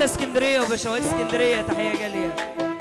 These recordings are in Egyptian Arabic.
احلى اسكندريه وبشوات اسكندريه تحيه جاليه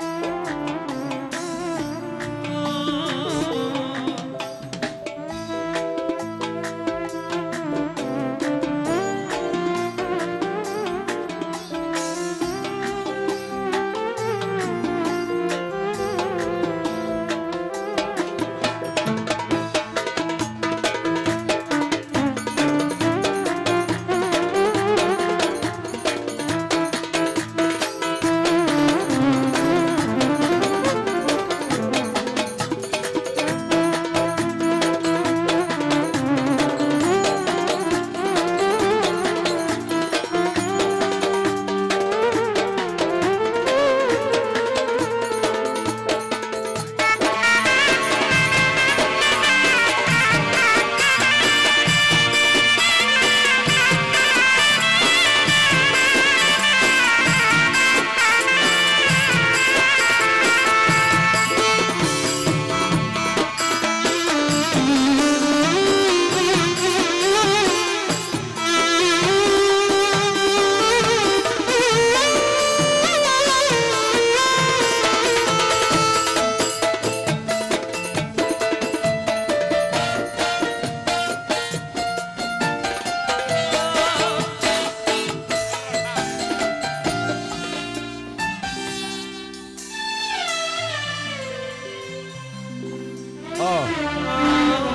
اه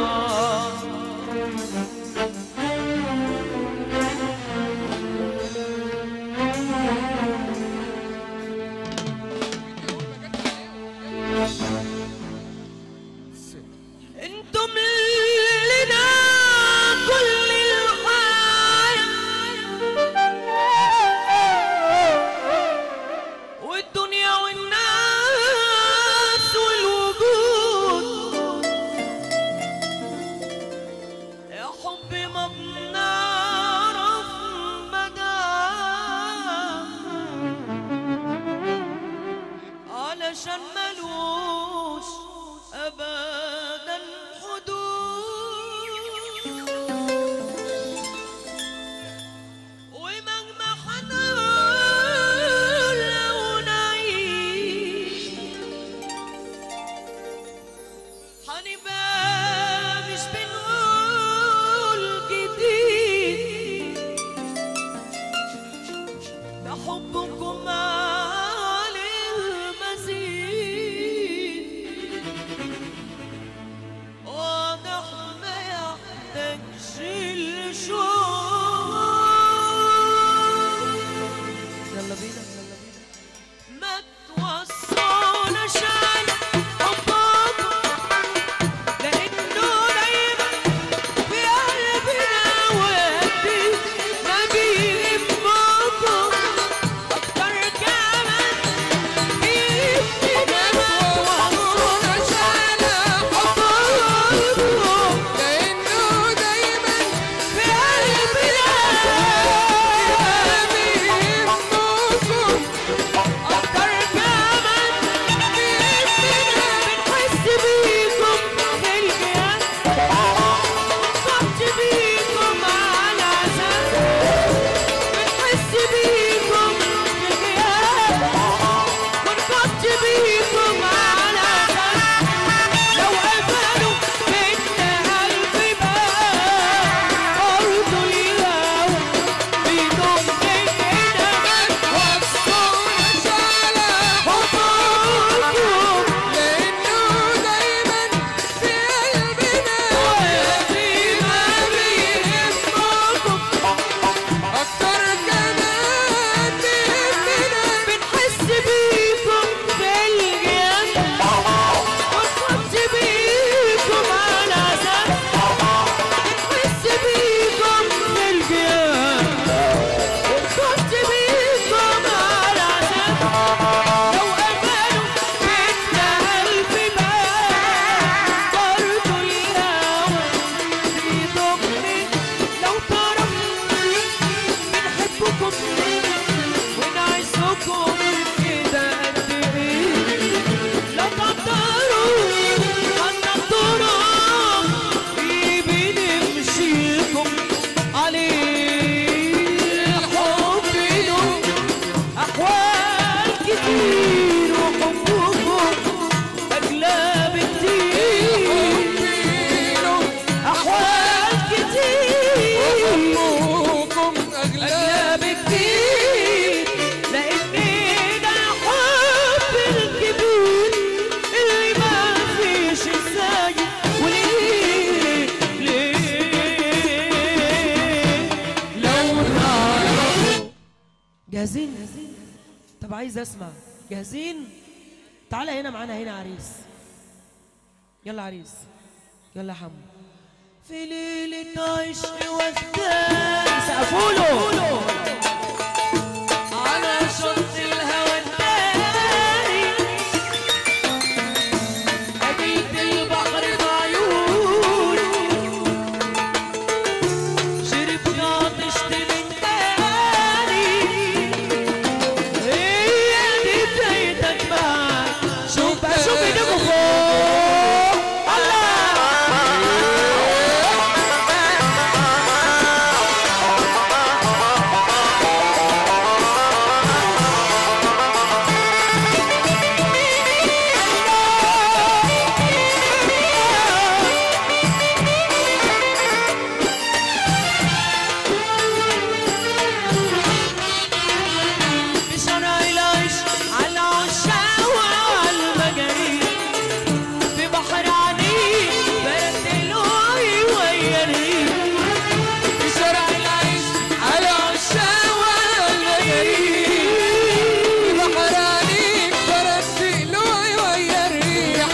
انتم لنا كل الحياة والدنيا والناس والوجود يا حبي ما بنعرف مدى علشان ملوش ابدا حدود ومهما حنقول لو نعيش هنبقى مش بنقول جديد ده حبكم على المزيد واضح ما يحتاجش الشوق يلا بينا يلا بينا ما توصلش عن حبكم جاهزين طب عايز اسمع جاهزين تعالى هنا معانا هنا عريس يلا عريس يلا يا حمو في ليلة عشق وقتها سقفوا له على شط الهوى الداري قابلت البحر بعيون شربت عطشت من تاني هي دي بدايتك معاك شوف بقى شوف ايديكوا فوق الله بشرع العيش على عشاق وعلى المجاريح في بحر عنيد برد الوعي ويا الريح بشرع العيش على عشاق وعلى المجاريح بحراني برد لوي ويا الريح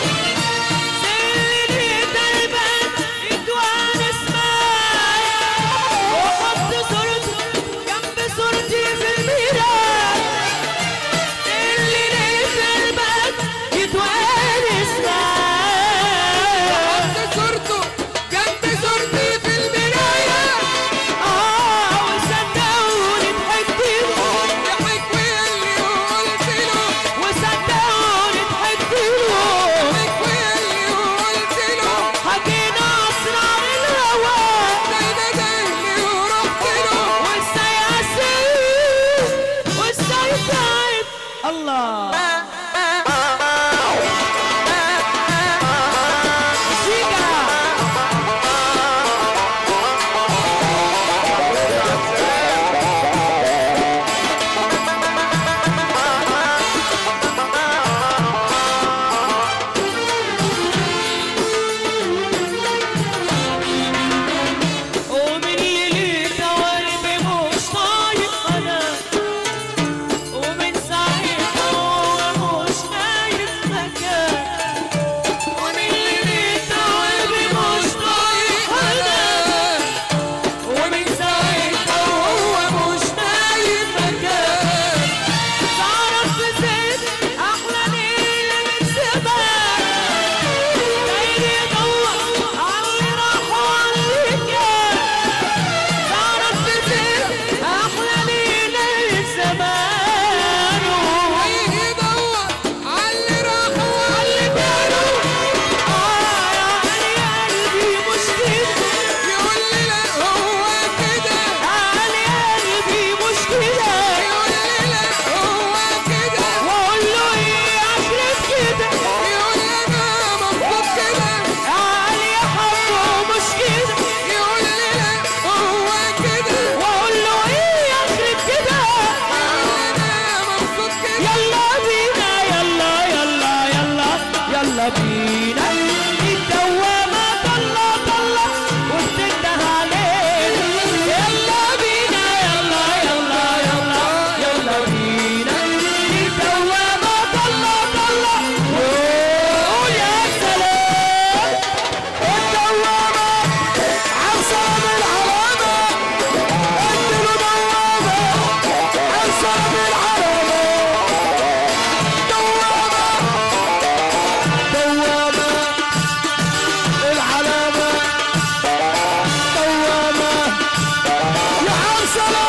سيرني دربك اتوانس معايا وحط صورته جنب صورتي في الميراث سيرني دربك اتوانس معايا حط صورته جنب صورتي في المراية اه وصدقوني ضحكت له ضحك واللي قلت له وصدقوني ضحكت له ضحك واللي قلت له حكينا اسرار الهوى دايما جاي ورحت له والسياسي والسيطان الله شيكا ومن ليلتها وقلبي مش طايق انا ومن ساعتها هو مش نايم مكان ومن ليلتها وقلبي مش طايق انا ومن ساعتها هو مش نايم مكان تعرف بزيت احلى ليله من زمان جاي يدور على اللي راح وعلى اللي كان تعرف بزيت احلى ليله من زمان جاي يدور على اللي راح وعلى اللي كانوا اه يا قلبي مش كده يقول لي لا هو كده علي قلبي مش كده يقول لي لا هو كده واقول له ايه عشرة كده يقول لي انا مبسوط كده علي حبه مش كده يقول لي لا هو كده واقول له ايه عشرة كده انا مبسوط كده يلا بينا يلا يلا يلا يلا بينا الدوامة طلع طلع وبتنده علينا يلا بينا يلا يلا يلا يلا بينا الدوامة طلع طلع قول يا سلام الدوامة عصام العلامة اديله دوامة عصام العلامة دوامة دوامة العلامة دوامة يا عم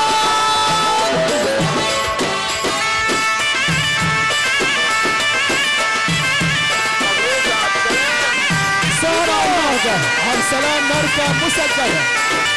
سلام سارة المرجة عم سلام مركب مسجلة